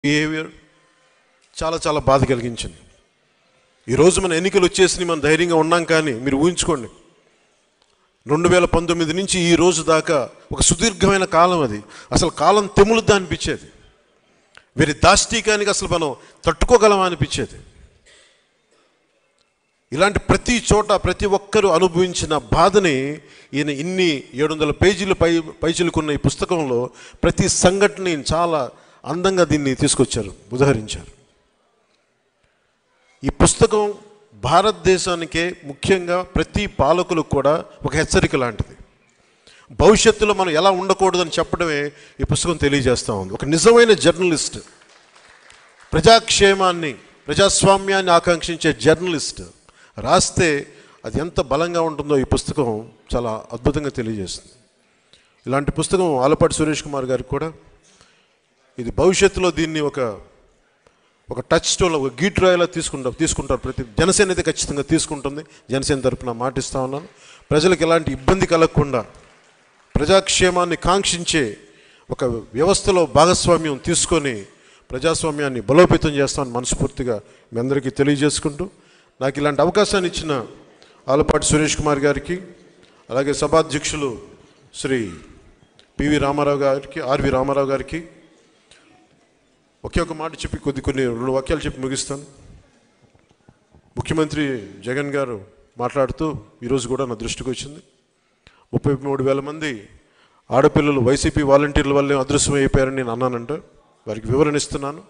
behaviour చాలా చాలా బాధ కలిగించింది ఈరోజు మన ఎన్నికలు వచ్చేసి మనం ధైర్యంగా ఉన్నాం కానీ మీరు ఊహించుకోండి రెండు వేల పంతొమ్మిది నుంచి ఈ రోజు దాకా ఒక సుదీర్ఘమైన కాలం అది అసలు కాలం తెములుద్దా అనిపించేది వీరి దాష్టీకానికి అసలు మనం తట్టుకోగలమా అనిపించేది ఇలాంటి ప్రతి చోట ప్రతి ఒక్కరూ అనుభవించిన బాధని ఈయన ఇన్ని ఏడు వందల పేజీలు పై పైచిలుకున్న ఈ పుస్తకంలో ప్రతి సంఘటనని చాలా అందంగా దీన్ని తీసుకొచ్చారు ఉదహరించారు ఈ పుస్తకం భారతదేశానికే ముఖ్యంగా ప్రతి పాలకులకు కూడా ఒక హెచ్చరిక లాంటిది భవిష్యత్తులో మనం ఎలా ఉండకూడదని చెప్పడమే ఈ పుస్తకం తెలియజేస్తూ ఉంది ఒక నిజమైన జర్నలిస్ట్ ప్రజాక్షేమాన్ని ప్రజాస్వామ్యాన్ని ఆకాంక్షించే జర్నలిస్ట్ రాస్తే అది ఎంత బలంగా ఉంటుందో ఈ పుస్తకం చాలా అద్భుతంగా తెలియజేస్తుంది ఇలాంటి పుస్తకం ఆలపాటి సురేష్ కుమార్ గారికి కూడా ఇది భవిష్యత్తులో దీన్ని ఒక ఒక టచ్ స్టోన్ ఒక గీట్ రాయిలా తీసుకుంటారు తీసుకుంటారు ప్రతి జనసేన అయితే ఖచ్చితంగా తీసుకుంటుంది జనసేన తరపున మాటిస్తా ఉన్నాను ప్రజలకు ఎలాంటి ఇబ్బంది కలగకుండా ప్రజాక్షేమాన్ని కాంక్షించే ఒక వ్యవస్థలో భాగస్వామ్యం తీసుకొని ప్రజాస్వామ్యాన్ని బలోపేతం చేస్తామని మనస్ఫూర్తిగా మీ అందరికీ తెలియజేసుకుంటూ నాకు ఇలాంటి అవకాశాన్ని ఇచ్చిన ఆలపాటి సురేష్ కుమార్ గారికి అలాగే సభాధ్యక్షులు శ్రీ పివి రామారావు గారికి ఆర్వి రామారావు గారికి ఒకే ఒక మాట చెప్పి కొద్ది కొన్ని రెండు వాక్యాలు చెప్పి ముగిస్తాను ముఖ్యమంత్రి జగన్ గారు మాట్లాడుతూ ఈరోజు కూడా నా దృష్టికి వచ్చింది ముప్పై మూడు వేల మంది ఆడపిల్లలు వైసీపీ వాలంటీర్ల వల్లే అదృశ్యం అయిపోయారని నేను అన్నానంట వారికి వివరణ ఇస్తున్నాను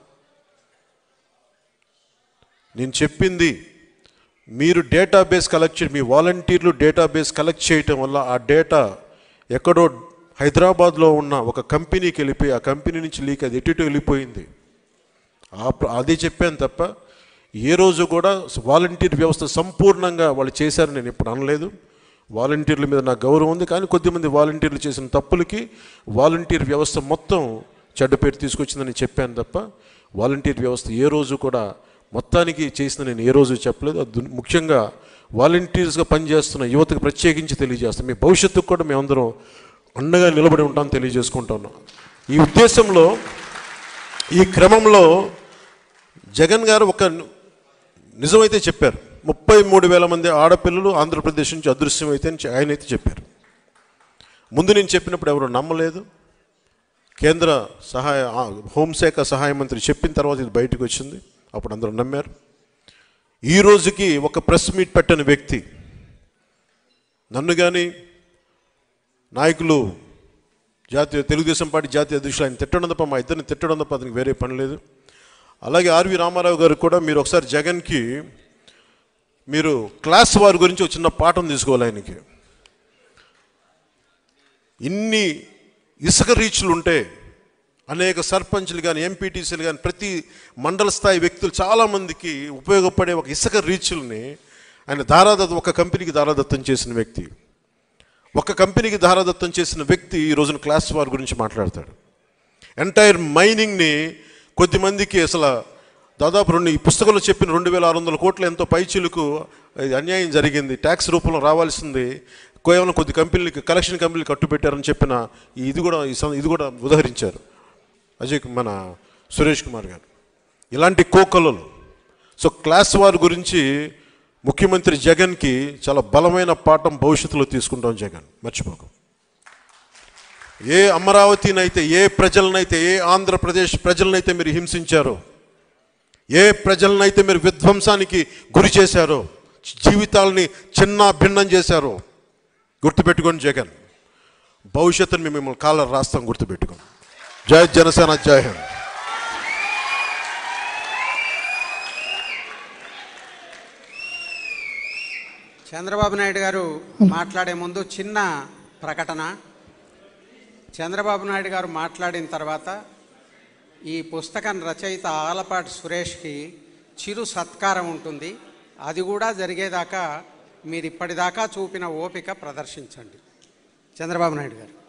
నేను చెప్పింది మీరు డేటాబేస్ కలెక్ట్ చే మీ వాలంటీర్లు డేటాబేస్ కలెక్ట్ చేయటం వల్ల ఆ డేటా ఎక్కడో హైదరాబాద్లో ఉన్న ఒక కంపెనీకి వెళ్ళిపోయి ఆ కంపెనీ నుంచి లీక్ అది ఎటు వెళ్ళిపోయింది ఆ ప్ర- అదే చెప్పాను తప్ప ఏ రోజు కూడా వాలంటీర్ వ్యవస్థ సంపూర్ణంగా వాళ్ళు చేశారని నేను ఇప్పుడు అనలేదు వాలంటీర్ల మీద నాకు గౌరవం ఉంది కానీ కొద్దిమంది వాలంటీర్లు చేసిన తప్పులకి వాలంటీర్ వ్యవస్థ మొత్తం చెడ్డ పేరు తీసుకొచ్చిందని చెప్పాను తప్ప వాలంటీర్ వ్యవస్థ ఏ రోజు కూడా మొత్తానికి చేసిన నేను ఏ రోజు చెప్పలేదు అది ముఖ్యంగా వాలంటీర్స్గా పనిచేస్తున్న యువతకు ప్రత్యేకించి తెలియజేస్తాం మీ భవిష్యత్తుకు కూడా మేమందరం అండగా నిలబడి ఉంటాం తెలియజేసుకుంటున్నాం ఈ ఉద్దేశంలో ఈ క్రమంలో జగన్ గారు ఒక నిజమైతే చెప్పారు ముప్పై మూడు వేల మంది ఆడపిల్లలు ఆంధ్రప్రదేశ్ నుంచి అదృశ్యమైతే అని ఆయన అయితే చెప్పారు ముందు నేను చెప్పినప్పుడు ఎవరు నమ్మలేదు కేంద్ర సహాయ ఆ, హోంశాఖ సహాయ మంత్రి చెప్పిన తర్వాత ఇది బయటకు వచ్చింది అప్పుడు అందరూ నమ్మారు ఈ రోజుకి ఒక ప్రెస్ మీట్ పెట్టని వ్యక్తి నన్ను కానీ నాయకులు జాతీయ తెలుగుదేశం పార్టీ జాతీయ అధ్యక్షులు ఆయన తిట్టడం తప్ప మా ఇద్దరిని తిట్టడం తప్ప అతనికి వేరే పని లేదు అలాగే ఆర్వి రామారావు గారు కూడా మీరు ఒకసారి జగన్కి మీరు క్లాస్ వారి గురించి ఒక చిన్న పాఠం తీసుకోవాలి ఆయనకి ఇన్ని ఇసుక రీచ్లు ఉంటే అనేక సర్పంచ్లు కానీ ఎంపీటీసీలు కానీ ప్రతి మండల స్థాయి వ్యక్తులు చాలామందికి ఉపయోగపడే ఒక ఇసుక రీచ్ల్ని ఆయన దారాదత్తం ఒక కంపెనీకి దారాదత్తం చేసిన వ్యక్తి ఒక కంపెనీకి దారాదత్తం చేసిన వ్యక్తి ఈ రోజున క్లాస్ వార్ గురించి మాట్లాడతాడు ఎంటైర్ మైనింగ్ని కొద్దిమందికి అసలు దాదాపు రెండు ఈ పుస్తకంలో చెప్పిన రెండు వేల ఆరు వందల కోట్ల ఎంతో పైచీలకు ఇది అన్యాయం జరిగింది ట్యాక్స్ రూపంలో రావాల్సింది కేవలం కొద్ది కంపెనీలకి కలెక్షన్ కంపెనీలు కట్టుబెట్టారని చెప్పిన ఈ ఇది కూడా ఈ సం- ఇది కూడా ఉదహరించారు అజయ్ కు- మన సురేష్ కుమార్ గారు ఇలాంటి కోకలలు సో క్లాస్ వార్ గురించి ముఖ్యమంత్రి జగన్కి చాలా బలమైన పాఠం భవిష్యత్తులో తీసుకుంటాం జగన్ మర్చిపోకు ఏ అమరావతినైతే ఏ ప్రజలనైతే ఏ ఆంధ్రప్రదేశ్ ప్రజలనైతే మీరు హింసించారో ఏ ప్రజలనైతే మీరు విధ్వంసానికి గురి చేశారో జీవితాలని చిన్న భిన్నం చేశారో గుర్తుపెట్టుకోండి జగన్ భవిష్యత్తుని మేము మిమ్మల్ని కాలర్ రాస్తాం గుర్తుపెట్టుకోండి జై జనసేన జై హింద్ చంద్రబాబు నాయుడు గారు మాట్లాడే ముందు చిన్న ప్రకటన చంద్రబాబు నాయుడు గారు మాట్లాడిన తర్వాత ఈ పుస్తకం రచయిత ఆలపాటి సురేష్కి చిరు సత్కారం ఉంటుంది అది కూడా జరిగేదాకా మీరు ఇప్పటిదాకా చూపిన ఓపిక ప్రదర్శించండి చంద్రబాబు నాయుడు గారు